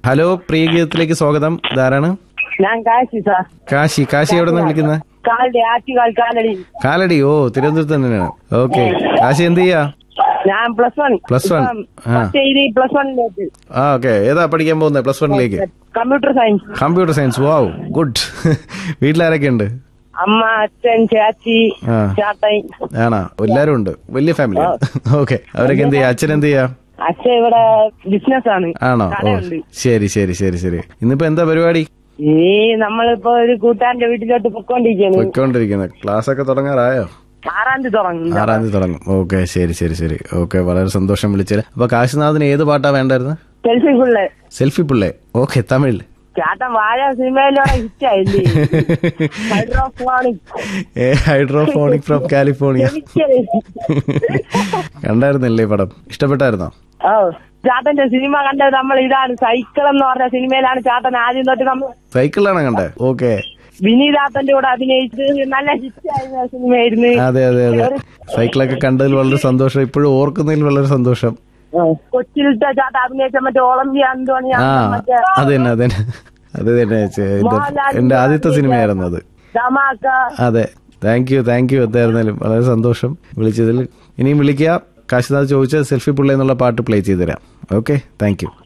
Hello പ്രിയ ഗീതത്തിലേക്ക് സ്വാഗതം ഇതാരാണ് ഞാൻ കാശി സാർ കാശി കാശി എവിടെ നിന്ന് വിളിക്കുന്നത് കാലടി ആറ്റുകാൽ കാലടി കാലടി ഓ തിരുവനന്തപുരത്ത് തന്നെയാണ് ഓക്കെ കാശി എന്ത് ചെയ്യാ ഞാൻ പ്ലസ് വൺ Plus one. ആ. പ്ലസ് വണ്ണിലേക്ക് ആ ഓക്കെ ഏതാ പഠിക്കാൻ പോകുന്നത് പ്ലസ് വണ്ണിലേക്ക് computer science computer science wow good വീട്ടിലാരൊക്കെ ഉണ്ട് അമ്മ അച്ഛൻ ചാച്ചി ആ. ചാത്തൻ ആണോ എല്ലാരും ഉണ്ട് വലിയ ഫാമിലി ഓക്കെ അവരൊക്കെ എന്ത് ചെയ്യാ അച്ഛൻ എന്ത് ചെയ്യാ അച്ഛൻ ഇവിടെ ബിസിനസ് ആണ് ആണോ ഓ കടയുണ്ട് ശരി ശരി ശരി ശരി ഇന്നിപ്പോ എന്താ പരിപാടി ഈ നമ്മളിപ്പോ ഒരു കൂട്ടുകാരന്റെ വീട്ടിലോട്ട് പൊക്കോണ്ടിരിക്കാണ് പോയിക്കൊണ്ടിരിക്കുന്നത് ക്ലാസ് ഒക്കെ തുടങ്ങാറായോ ആറാം തീയതി തുടങ്ങും ആറാം തീയതി തുടങ്ങും ഓക്കെ ശരി ശരി ശരി ഓക്കെ വളരെ സന്തോഷം വിളിച്ചത് അപ്പൊ കാശിനാഥിന് ഏത് പാട്ടാ വേണ്ടായിരുന്നു സെൽഫി ഫുള്ള് സെൽഫി പിള്ളേ ഓക്കെ തമിഴ് ചാത്തൻ വാഴ സിനിമയിലൂടെ ഹിറ്റായില്ലേ hydroponic uh hydroponic from California കണ്ടായിരുന്നില്ലേ പടം ഇഷ്ടപ്പെട്ടായിരുന്നോ ഓ ചാത്തന്റെ സിനിമ കണ്ടത് നമ്മൾ ഇതാണ് സൈക്കിൾ എന്ന് പറഞ്ഞ സിനിമയിലാണ് ചാത്തൻ ആദ്യം തൊട്ട് നമ്മൾ സൈക്കിളിലാണോ കണ്ടേ ഓക്കെ വിനീതാത്തന്റെ കൂടെ അഭിനയിച്ച് നല്ല ഹിറ്റായിരുന്ന സിനിമയായിരുന്നു അതെ അതെ അതെ സൈക്കിളൊക്കെ കണ്ടതിൽ വളരെ സന്തോഷം ഇപ്പോഴും ഓർക്കുന്നതിൽ വളരെ സന്തോഷം കൊച്ചിയിലത്തെ ചാത്ത അഭിനയിച്ച മറ്റേ ഒളിമ്പിയ അന്തോണി ആ മറ്റേ അത് തന്നെ അത് തന്നെ അത് തന്നെ ചെ- എന്റെ- മോഹൻലാലിന്റെ എന്റെ ആദ്യത്തെ സിനിമയായിരുന്നു അത് ധമാക്ക അതെ താങ്ക് യു താങ്ക് യു എന്തായിരുന്നാലും വളരെ സന്തോഷം വിളിച്ചതിൽ ഇനിയും വിളിക്കുക കാശിനാഥ് ചോദിച്ച സെൽഫി പുള്ള എന്നുള്ള പാട്ട് പ്ലേ ചെയ്തു തരാം ഓക്കെ താങ്ക് യു